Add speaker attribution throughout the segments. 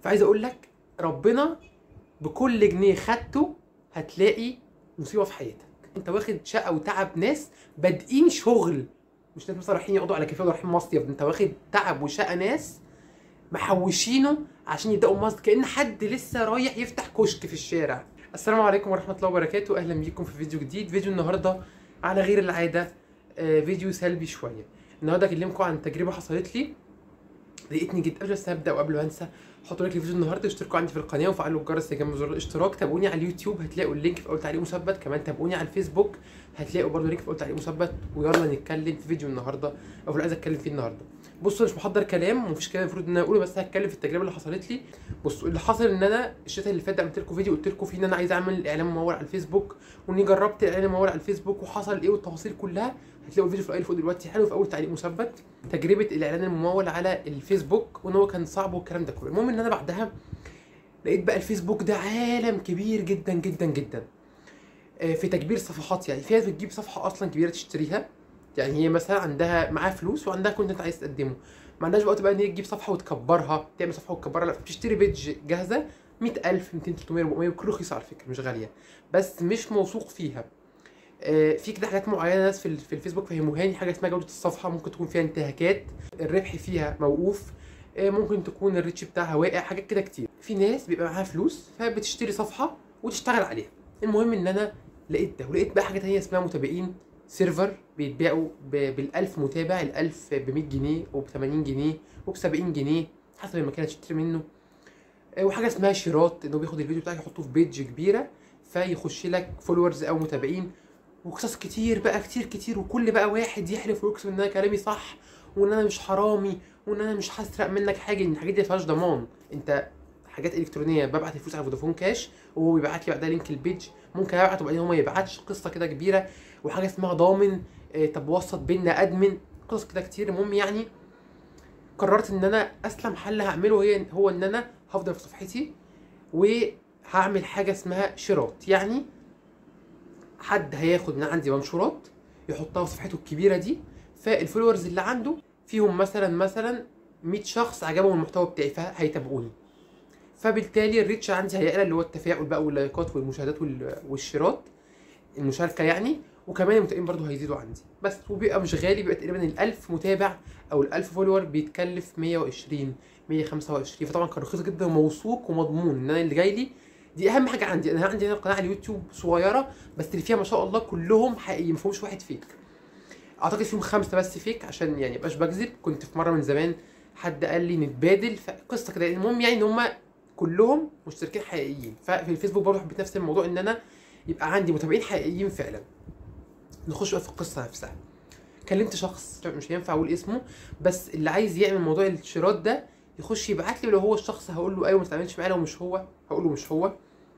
Speaker 1: فعايز اقول لك ربنا بكل جنيه خدته هتلاقي مصيبه في حياتك انت واخد شقه وتعب ناس بادئين شغل مش ناس مثلا رايحين يقعدوا على كافيه ولا رايحين مصيف انت واخد تعب وشقه ناس محوشينه عشان يبداوا مصيف كان حد لسه رايح يفتح كشك في الشارع السلام عليكم ورحمه الله وبركاته اهلا بيكم في فيديو جديد فيديو النهارده على غير العاده آه، فيديو سلبي شويه النهارده اكلمكم عن تجربه حصلت لي ضايقتني جدا قبل بس ابدا وقبل ما انسى حطوا لايك للفيديو النهارده اشتركوا عندي في القناه وفعلوا الجرس جنب زر الاشتراك تابعوني على اليوتيوب هتلاقوا اللينك في اول تعليق مثبت كمان تابعوني على الفيسبوك هتلاقوا برضه لينك في اول تعليق مثبت ويلا نتكلم في فيديو النهارده او في اللي عايز اتكلم فيه النهارده بصوا مش محضر كلام ومفيش كلام المفروض ان انا اقوله بس هتكلم في التجربه اللي حصلت لي بصوا اللي حصل ان انا الشتاء اللي فات ده عملت لكم فيديو قلت لكم فيه ان انا عايز اعمل اعلان ممول على الفيسبوك واني جربت الاعلان الممول على الفيسبوك وحصل ايه والتفاصيل كلها هتلاقوا الفيديو في الاي فوق دلوقتي حلو في اول تعليق مثبت تجربه الاعلان الممول على الفيسبوك وان هو كان صعب والكلام ده كله المهم ان انا بعدها لقيت بقى الفيسبوك ده عالم كبير جدا جدا جدا آه، في تكبير صفحات يعني في ناس بتجيب صفحه اصلا كبيره تشتريها يعني هي مثلا عندها معاها فلوس وعندها كونتنت عايز تقدمه ما عندهاش وقت بقى ان هي تجيب صفحه وتكبرها تعمل صفحه وتكبرها لا بتشتري بيج جاهزه 100000 200 300 400 وكل رخيصه على فكره مش غاليه بس مش موثوق فيها آه، في كده حاجات معينه ناس في ال- في الفيسبوك فهموهاني حاجه اسمها جوده الصفحه ممكن تكون فيها انتهاكات الربح فيها موقوف آه، ممكن تكون الريتش بتاعها واقع حاجات كده كتير في ناس بيبقى معاها فلوس فبتشتري صفحه وتشتغل عليها المهم ان انا لقيت ده ولقيت بقى حاجه تانية اسمها متابعين سيرفر بيتباعوا ب- بالألف متابع الألف ب 100 جنيه وب 80 جنيه وب 70 جنيه حسب المكان اللي تشتري منه آه، وحاجه اسمها شيرات انه بياخد الفيديو بتاعك يحطه في بيج كبيره فيخش لك فولورز او متابعين وقصص كتير بقى كتير كتير وكل بقى واحد يحلف ويقسم ان انا كلامي صح وان انا مش حرامي وان انا مش هسرق منك حاجه ان الحاجات دي مفيهاش ضمان انت حاجات الكترونيه ببعت الفلوس على فودافون كاش وهو بيبعت لي بعدها لينك البيج ممكن ابعت وبعدين هو ما يبعتش قصه كده كبيره وحاجه اسمها ضامن آه، طب وسط بينا ادمن قصص كده كتير المهم يعني قررت ان انا اسلم حل هعمله هي هو ان انا هفضل في صفحتي وهعمل حاجه اسمها شيرات يعني حد هياخد من عندي منشورات يحطها في صفحته الكبيره دي فالفولورز اللي عنده فيهم مثلا مثلا 100 شخص عجبهم المحتوى بتاعي فهيتابعوني فبالتالي الريتش عندي هيعلى اللي هو التفاعل بقى واللايكات والمشاهدات وال- والشيرات المشاركه يعني وكمان المتابعين برضو هيزيدوا عندي بس وبيبقى مش غالي بيبقى تقريبا ال 1000 متابع او ال 1000 فولور بيتكلف 120 125 فطبعا كان رخيص جدا وموثوق ومضمون ان انا اللي جاي لي دي اهم حاجه عندي انا عندي هنا قناه على اليوتيوب صغيره بس اللي فيها ما شاء الله كلهم حقيقيين ما فيهمش واحد فيك اعتقد فيهم خمسه بس فيك عشان يعني مبقاش بكذب كنت في مره من زمان حد قال لي نتبادل فقصه كده المهم يعني ان هم كلهم مشتركين حقيقيين ففي الفيسبوك برضه حبيت نفس الموضوع ان انا يبقى عندي متابعين حقيقيين فعلا نخش بقى في القصه نفسها كلمت شخص مش هينفع اقول اسمه بس اللي عايز يعمل موضوع الشيرات ده يخش يبعت لي لو هو الشخص هقول له ايوه ما تتعاملش معاه لو مش هو هقول له مش هو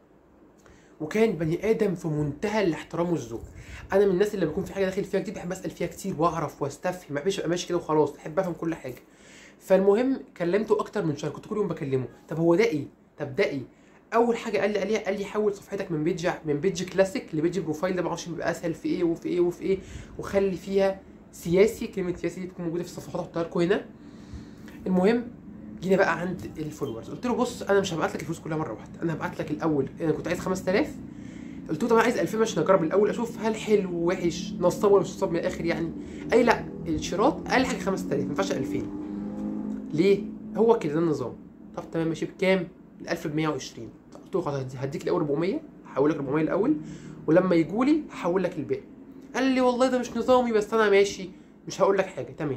Speaker 1: وكان بني ادم في منتهى الاحترام والذوق انا من الناس اللي بكون في حاجه داخل فيها جديد بحب اسال فيها كتير واعرف واستفهم ما بحبش ابقى ماشي كده وخلاص بحب افهم كل حاجه فالمهم كلمته اكتر من شهر كنت كل يوم بكلمه طب هو ده ايه طب ده ايه اول حاجه قال لي عليها قال لي حول صفحتك من بيج من بيج كلاسيك لبيج بروفايل ده ما اعرفش بيبقى اسهل في ايه وفي ايه وفي ايه وخلي فيها سياسي كلمه سياسي دي تكون موجوده في الصفحات احطها لكم هنا المهم جينا بقى عند الفولورز قلت له بص انا مش هبعت لك الفلوس كلها مره واحده انا هبعت لك الاول انا كنت عايز 5000 قلت له طب انا عايز 2000 عشان اجرب الاول اشوف هل حلو وحش نصاب ولا مش نصاب من الاخر يعني اي لا الشراط اقل حاجه 5000 ما ينفعش 2000 ليه هو كده ده النظام طب تمام ماشي بكام ال 1000 ب 120 طب قلت له خلاص هدي- هديك الاول 400 هحول لك 400 الاول ولما يجوا لي هحول لك الباقي قال لي والله ده مش نظامي بس انا ماشي مش هقول لك حاجه تمام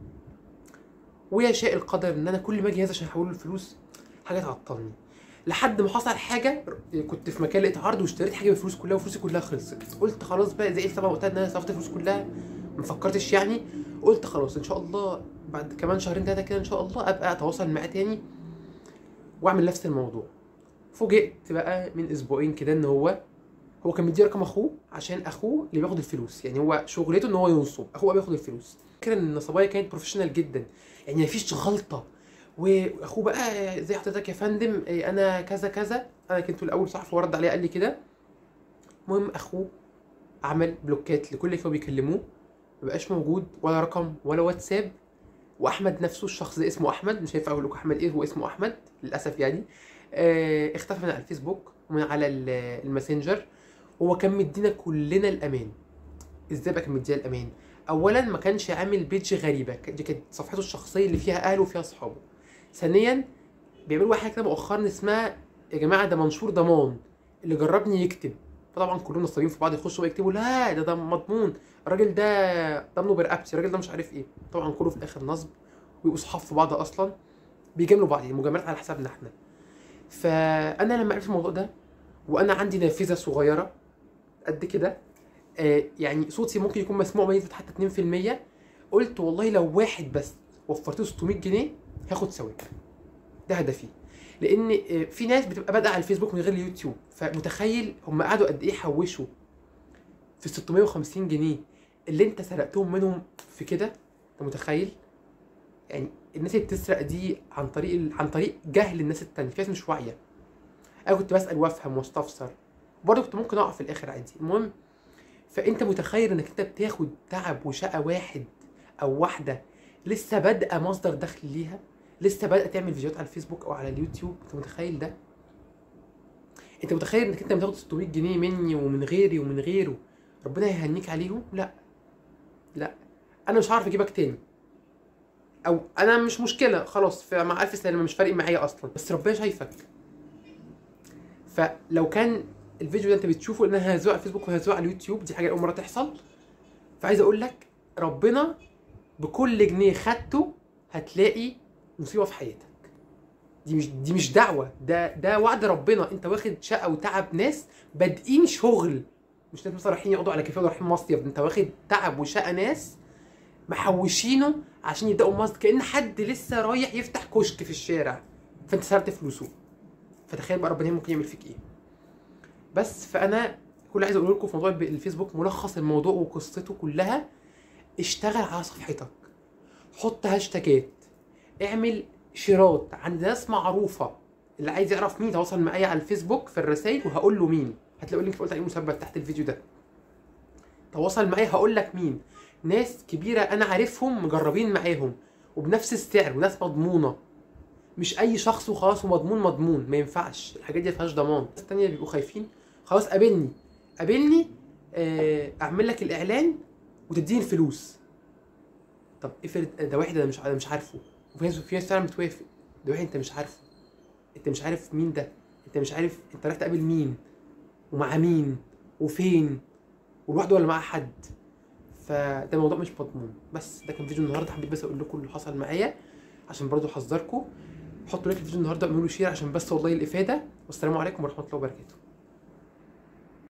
Speaker 1: ويشاء القدر ان انا كل ما اجي هذا عشان احول له الفلوس حاجه تعطلني لحد ما حصل حاجه كنت في مكان لقيت عرض واشتريت حاجه بالفلوس كلها وفلوسي كلها خلصت قلت خلاص بقى زعلت طبعا وقتها ان انا صرفت الفلوس كلها ما فكرتش يعني قلت خلاص ان شاء الله بعد كمان شهرين ثلاثه كده ان شاء الله ابقى اتواصل معاه تاني واعمل نفس الموضوع فوجئت بقى من اسبوعين كده ان هو هو كان مدي رقم اخوه عشان اخوه اللي بياخد الفلوس يعني هو شغلته ان هو ينصب اخوه بقى بياخد الفلوس فكرة ان النصبايه كانت بروفيشنال جدا يعني مفيش غلطه واخوه بقى زي حضرتك يا فندم إيه، انا كذا كذا انا كنت الاول صحفي ورد عليه قال لي كده المهم اخوه عمل بلوكات لكل اللي كانوا بيكلموه مبقاش موجود ولا رقم ولا واتساب واحمد نفسه الشخص ده اسمه احمد مش هينفع اقول لكم احمد ايه هو اسمه احمد للاسف يعني آه اختفى من على الفيسبوك ومن على ال- الماسنجر هو كان مدينا كلنا الامان ازاي بقى كان مدينا الامان اولا ما كانش عامل بيج غريبه دي كانت صفحته الشخصيه اللي فيها اهله وفيها اصحابه ثانيا بيعملوا حاجه كده مؤخرا اسمها يا جماعه ده منشور ضمان اللي جربني يكتب فطبعا كلهم نصابين في بعض يخشوا يكتبوا لا ده ده مضمون الراجل ده ضمنه برقبتي الراجل ده مش عارف ايه طبعا كله في الاخر نصب ويبقوا صحاب في بعض اصلا بيجاملوا بعض يعني مجاملات على حسابنا احنا فانا لما عرفت الموضوع ده وانا عندي نافذه صغيره قد كده آه يعني صوتي ممكن يكون مسموع ما يزيد حتى 2% قلت والله لو واحد بس وفرت له 600 جنيه هاخد ثواب ده هدفي لان آه، في ناس بتبقى بادئه على الفيسبوك من غير اليوتيوب فمتخيل هم قعدوا قد ايه حوشوا في 650 جنيه اللي انت سرقتهم منهم في كده انت متخيل يعني الناس اللي بتسرق دي عن طريق ال- عن طريق جهل الناس التانية في ناس مش واعيه انا كنت بسال وافهم واستفسر برضه كنت ممكن اقع في الاخر عادي المهم فانت متخيل انك انت بتاخد تعب وشقى واحد او واحده لسه بادئه مصدر دخل ليها لسه بادئه تعمل فيديوهات على الفيسبوك او على اليوتيوب انت متخيل ده انت متخيل انك انت بتاخد 600 جنيه مني ومن غيري ومن غيره ربنا يهنيك عليهم لا لا انا مش هعرف اجيبك تاني او انا مش مشكله خلاص مع الف سلامه مش فارق معايا اصلا بس ربنا شايفك فلو كان الفيديو ده انت بتشوفه ان انا هزوق على الفيسبوك وهزوق على اليوتيوب دي حاجه اول مره تحصل فعايز اقول لك ربنا بكل جنيه خدته هتلاقي مصيبه في حياتك دي مش دي مش دعوه ده ده وعد ربنا انت واخد شقه وتعب ناس بادئين شغل مش ناس مثلا رايحين يقعدوا على كافيه ولا رايحين مصيف انت واخد تعب وشقه ناس محوشينه عشان يبداوا مصيف كان حد لسه رايح يفتح كشك في الشارع فانت سرقت فلوسه فتخيل بقى ربنا ممكن يعمل فيك ايه بس فانا كل اللي عايز اقول لكم في موضوع الفيسبوك ملخص الموضوع وقصته كلها اشتغل على صفحتك حط هاشتاجات اعمل شيرات عند ناس معروفه اللي عايز يعرف مين تواصل معايا على الفيسبوك في الرسائل وهقول له مين هتلاقوا اللينك قلت عليه مثبت تحت الفيديو ده تواصل معايا هقول لك مين ناس كبيره انا عارفهم مجربين معاهم وبنفس السعر وناس مضمونه مش اي شخص وخلاص ومضمون مضمون ما ينفعش الحاجات دي ما فيهاش ضمان ناس تانية بيبقوا خايفين خلاص قابلني قابلني آه، اعمل لك الاعلان وتديني الفلوس طب افرض ده واحد انا مش انا مش عارفه وفي ناس في ناس فعلا بتوافق ده واحد انت مش عارفه انت مش عارف مين ده انت مش عارف انت رايح تقابل مين ومع مين وفين ولوحده ولا مع حد فده الموضوع مش مضمون بس ده كان فيديو النهارده حبيت بس اقول لكم اللي حصل معايا عشان برضو احذركم حطوا لايك الفيديو النهارده اعملوا شير عشان بس والله الافاده والسلام عليكم ورحمه الله وبركاته